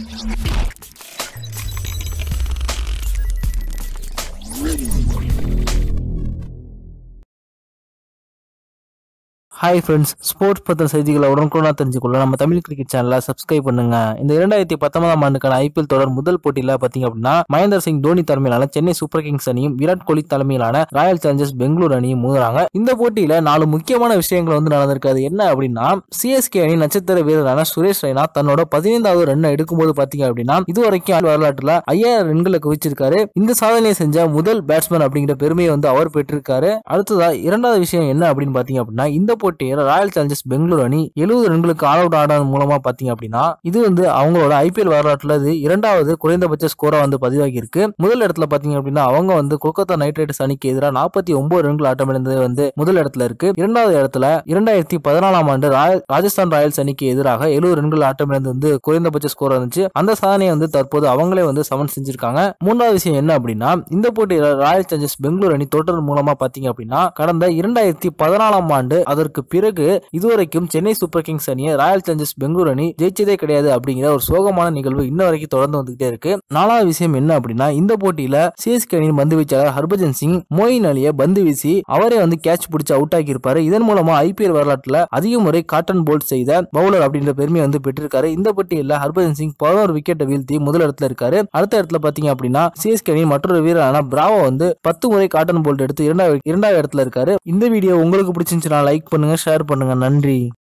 hi friends sports பற்றின செய்திகளை உடனுக்குடனாக தெரிஞ்சுக்கொள்ள நம்ம தமிழ் கிரிக்கெட் சேனலை சப்ஸ்கிரைப் பண்ணுங்க இந்த இரண்டாயிரத்தி பத்தொன்பதாம் ஆண்டுக்கான ஐபிஎல் தொடர் முதல் போட்டியில் பார்த்தீங்க அப்படின்னா மகேந்திர சிங் தோனி தலைமையிலான சென்னை சூப்பர் கிங்ஸ் அணியும் விராட் கோலி தலைமையிலான ராயல் சேலஞ்சர்ஸ் பெங்களூர் அணியும் மோதுறாங்க இந்த போட்டியில நாலு முக்கியமான விஷயங்கள் வந்து நடந்திருக்கு அது என்ன அப்படின்னா சிஎஸ்கே அணி நட்சத்திர வீரரான சுரேஷ் ரெய்னா தன்னோட பதினைந்தாவது ரன் எடுக்கும்போது பார்த்தீங்க அப்படின்னா இதுவரைக்கும் வரலாற்றுல ஐயாயிரம் ரன்களை குவிச்சிருக்காரு இந்த சாதனையை செஞ்ச முதல் பேட்ஸ்மேன் அப்படிங்கிற பெருமையை வந்து அவர் பெற்றிருக்காரு அடுத்ததா இரண்டாவது விஷயம் என்ன அப்படின்னு பாத்தீங்க அப்படின்னா இந்த போட்டியில் ராயல் சேலஞ்சர்ஸ் பெங்களூர் அணி எழுபது ரன்களுக்கு ஆல் அவுட் ஆனது மூலமா பாத்தீங்க அப்படின்னா இது வந்து அவங்களோட ஐபிஎல் வரலாற்றுல இது இரண்டாவது குறைந்தபட்ச ஸ்கோரா வந்து பதிவாகி இருக்கு முதல் இடத்துல பாத்தீங்க அப்படின்னா அவங்க வந்து கொல்கத்தா நைட் ரைடர்ஸ் அணிக்கு எதிராக நாற்பத்தி ஒன்பது ரன்கள் ஆட்டமிழந்தது வந்து முதல் இடத்துல இருக்கு இரண்டாவது இடத்துல இரண்டாயிரத்தி பதினாலாம் ஆண்டு ராயல் ராஜஸ்தான் ராயல்ஸ் அணிக்கு எதிராக எழுபது ரன்கள் ஆட்டமிழந்து வந்து குறைந்தபட்ச ஸ்கோர் இருந்துச்சு அந்த சாதனையை வந்து தற்போது அவங்களே வந்து சமன் செஞ்சிருக்காங்க மூன்றாவது விஷயம் என்ன அப்படின்னா இந்த போட்டியில ராயல் சேலஞ்சர்ஸ் பெங்களூர் அணி தோற்றது மூலமா பாத்தீங்க அப்படின்னா கடந்த இரண்டாயிரத்தி பதினாலாம் ஆண்டு அதற்கு பிறகு இதுவரைக்கும் சென்னை சூப்பர் கிங்ஸ் அணியை ராயல் சேலஞ்சர்ஸ் பெங்களூர் அணி ஜெயிச்சதே கிடையாது அப்படிங்கிற ஒரு சோகமான நிகழ்வு இன்ன வரைக்கும் தொடர்ந்து வந்துகிட்டே இருக்கு நாலாவது விஷயம் என்ன அப்படின்னா இந்த போட்டியில சிஎஸ்கே அணியின் பந்து வீச்சாளர் ஹர்பஜன் சிங் மோயின் அலியை பந்து வீசி அவரே வந்து கேட்ச் பிடிச்சு அவுட் ஆகி இருப்பாரு இதன் மூலமா ஐபிஎல் வரலாற்றுல அதிக முறை காட்டன் போல்ட் செய்த பவுலர் அப்படின்ற பெருமையை வந்து பெற்றிருக்காரு இந்த போட்டியில ஹர்பஜன் சிங் பதினோரு விக்கெட்டை வீழ்த்தி முதல் இடத்துல இருக்காரு அடுத்த இடத்துல பாத்தீங்க அப்படின்னா சிஎஸ்கே அணியின் மற்றொரு வீரரான பிராவோ வந்து பத்து முறை காட்டன் போல்ட் எடுத்து இரண்டாவது இரண்டாவது இடத்துல இருக்காரு இந்த வீடியோ உங்களுக்கு பிடிச்சிருந்துச்சுன்னா லைக் பண்ணுங்க ஷேர் பண்ணுங்க நன்றி